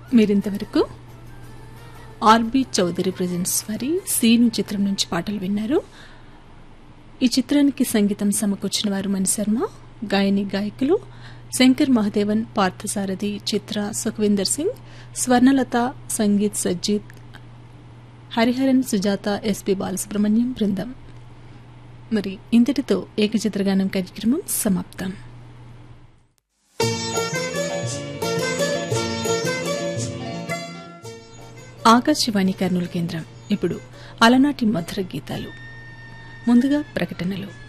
మీరింతవరకు RB Chowdary presents వారి సీను చిత్రం నుంచి పాటలు విన్నారు ఈ చిత్రానికి సంగీతం సమకూర్చిన వారు మణిశర్మ గాయని గాయకులు శంకర్ మహదేవన్ పార్థసారథి చిత్ర సుఖవిందర్ సింగ్ స్వర్ణలత సంగీత్ సజ్జిత్ హరిహరన్ సుజాత ఎస్పి బాలసుబ్రహ్మణ్యం బృందం మరి ఇంతటితో ఏకచిత్రగానం కార్యక్రమం సమాప్తం ఆకాశవాణి కర్నూలు కేంద్రం ఇప్పుడు అలనాటి మధుర గీతాలు ముందుగా ప్రకటనలు